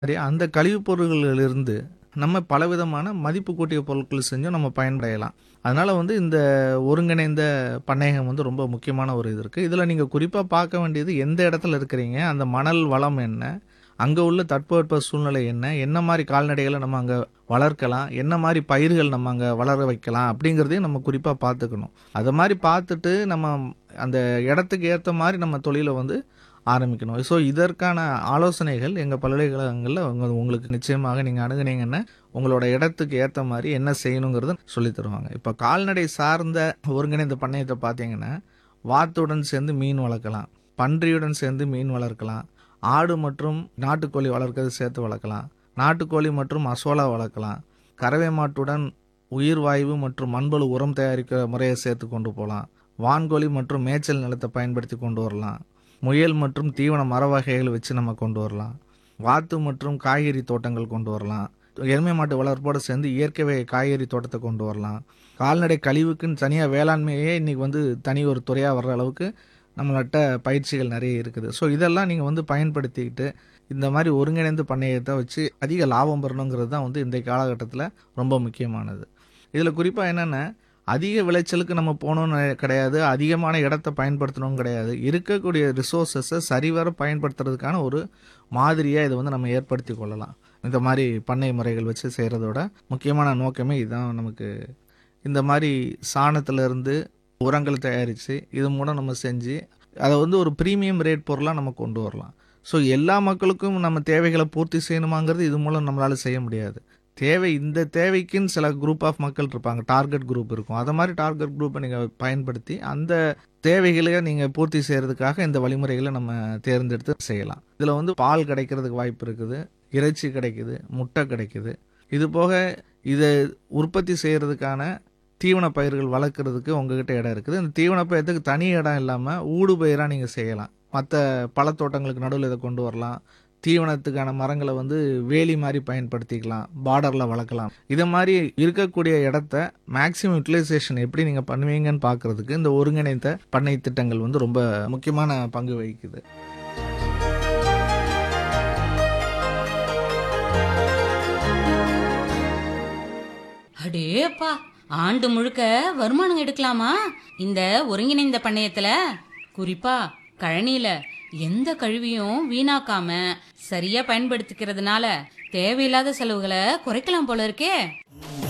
சரி அந்த கழிவுப் பொருள்களிலிருந்து நம்ம பலவிதமான மதிப்பு கூட்டிய பொருட்கள் செஞ்சும் நம்ம பயனடையலாம் அதனால வந்து இந்த ஒருங்கிணைந்த பண்ணையம் வந்து ரொம்ப முக்கியமான ஒரு இது இருக்குது இதில் நீங்கள் குறிப்பாக பார்க்க வேண்டியது எந்த இடத்துல இருக்கிறீங்க அந்த மணல் வளம் என்ன அங்கே உள்ள தட்பவெட்ப சூழ்நிலை என்ன என்ன மாதிரி கால்நடைகளை நம்ம அங்கே வளர்க்கலாம் என்ன மாதிரி பயிர்கள் நம்ம அங்கே வளர வைக்கலாம் அப்படிங்கிறதையும் நம்ம குறிப்பாக பார்த்துக்கணும் அதை மாதிரி பார்த்துட்டு நம்ம அந்த இடத்துக்கு ஏற்ற மாதிரி நம்ம தொழிலை வந்து ஆரம்பிக்கணும் ஸோ இதற்கான ஆலோசனைகள் எங்கள் பல்கலைக்கழகங்களில் உங்க உங்களுக்கு நிச்சயமாக நீங்கள் அணுகுனீங்கன்னா உங்களோட இடத்துக்கு ஏற்ற மாதிரி என்ன செய்யணுங்கிறத சொல்லித் தருவாங்க இப்போ கால்நடை சார்ந்த ஒருங்கிணைந்த பண்ணையத்தை பார்த்தீங்கன்னா வாத்துடன் சேர்ந்து மீன் வளர்க்கலாம் பன்றியுடன் சேர்ந்து மீன் வளர்க்கலாம் ஆடு மற்றும் நாட்டுக்கோழி வளர்க்கறது சேர்த்து வளர்க்கலாம் நாட்டுக்கோழி மற்றும் அசோலா வளர்க்கலாம் கறவை மாட்டுடன் உயிர் வாயு மற்றும் மண்புழு உரம் தயாரிக்கிற முறையை சேர்த்து கொண்டு போகலாம் வான்கோழி மற்றும் மேய்ச்சல் நிலத்தை பயன்படுத்தி கொண்டு வரலாம் முயல் மற்றும் தீவன மர வகைகள் வச்சு நம்ம கொண்டு வரலாம் வாத்து மற்றும் காய்கறி தோட்டங்கள் கொண்டு வரலாம் எருமை மாட்டு வளர்ப்போடு சேர்ந்து இயற்கை வகை காய்கறி தோட்டத்தை கொண்டு வரலாம் கால்நடை கழிவுக்குன்னு தனியாக வேளாண்மையே இன்றைக்கி வந்து தனி ஒரு துறையாக வர்ற அளவுக்கு நம்மள்கிட்ட பயிற்சிகள் நிறைய இருக்குது ஸோ இதெல்லாம் நீங்கள் வந்து பயன்படுத்திக்கிட்டு இந்த மாதிரி ஒருங்கிணைந்த பண்ணையத்தை வச்சு அதிக லாபம் பெறணுங்கிறது தான் வந்து இந்த காலகட்டத்தில் ரொம்ப முக்கியமானது இதில் குறிப்பாக என்னென்னா அதிக விளைச்சலுக்கு நம்ம போகணும்னு கிடையாது அதிகமான இடத்த பயன்படுத்தணும் கிடையாது இருக்கக்கூடிய ரிசோர்ஸஸை சரிவர பயன்படுத்துறதுக்கான ஒரு மாதிரியாக இதை வந்து நம்ம ஏற்படுத்தி கொள்ளலாம் இந்த மாதிரி பண்ணை முறைகள் வச்சு செய்கிறதோட முக்கியமான நோக்கமே இதுதான் நமக்கு இந்த மாதிரி சாணத்திலிருந்து உரங்கள் தயாரித்து இது மூலம் நம்ம செஞ்சு அதை வந்து ஒரு ப்ரீமியம் ரேட் பொருளாக நம்ம கொண்டு வரலாம் ஸோ எல்லா மக்களுக்கும் நம்ம தேவைகளை பூர்த்தி செய்யணுமாங்கிறது இது மூலம் நம்மளால் செய்ய முடியாது தேவை இந்த தேவைக்குன்னு சில குரூப் ஆஃப் மக்கள் இருப்பாங்க டார்கெட் குரூப் இருக்கும் அதை மாதிரி டார்கெட் குரூப்பை நீங்கள் பயன்படுத்தி அந்த தேவைகளை நீங்கள் பூர்த்தி செய்கிறதுக்காக இந்த வழிமுறைகளை நம்ம தேர்ந்தெடுத்து செய்யலாம் இதில் வந்து பால் கிடைக்கிறதுக்கு வாய்ப்பு இருக்குது இறைச்சி கிடைக்குது முட்டை கிடைக்குது இது போக இதை உற்பத்தி செய்கிறதுக்கான தீவன பயிர்கள் வளர்க்குறதுக்கு உங்ககிட்ட இடம் இருக்குது இந்த தீவன பயிரத்துக்கு தனி இடம் இல்லாமல் ஊடு பயிராக நீங்கள் செய்யலாம் மற்ற பழத்தோட்டங்களுக்கு நடுவில் இதை கொண்டு வரலாம் தீவனத்துக்கான மரங்களை வந்து வேலி மாதிரி பயன்படுத்திக்கலாம் பார்டரில் வளர்க்கலாம் இதை மாதிரி இருக்கக்கூடிய இடத்த மேக்ஸிமம் யூட்டிலைசேஷன் எப்படி நீங்கள் பண்ணுவீங்கன்னு பார்க்குறதுக்கு இந்த ஒருங்கிணைந்த பண்ணை திட்டங்கள் வந்து ரொம்ப முக்கியமான பங்கு வகிக்குது அடேப்பா ஆண்டு முழுக்க வருமானம் எடுக்கலாமா இந்த ஒருங்கிணைந்த பண்ணையத்துல குறிப்பா கழனியில எந்த கழிவையும் வீணாக்காம சரியா பயன்படுத்திக்கிறதுனால தேவையில்லாத செலவுகளை குறைக்கலாம் போல இருக்கே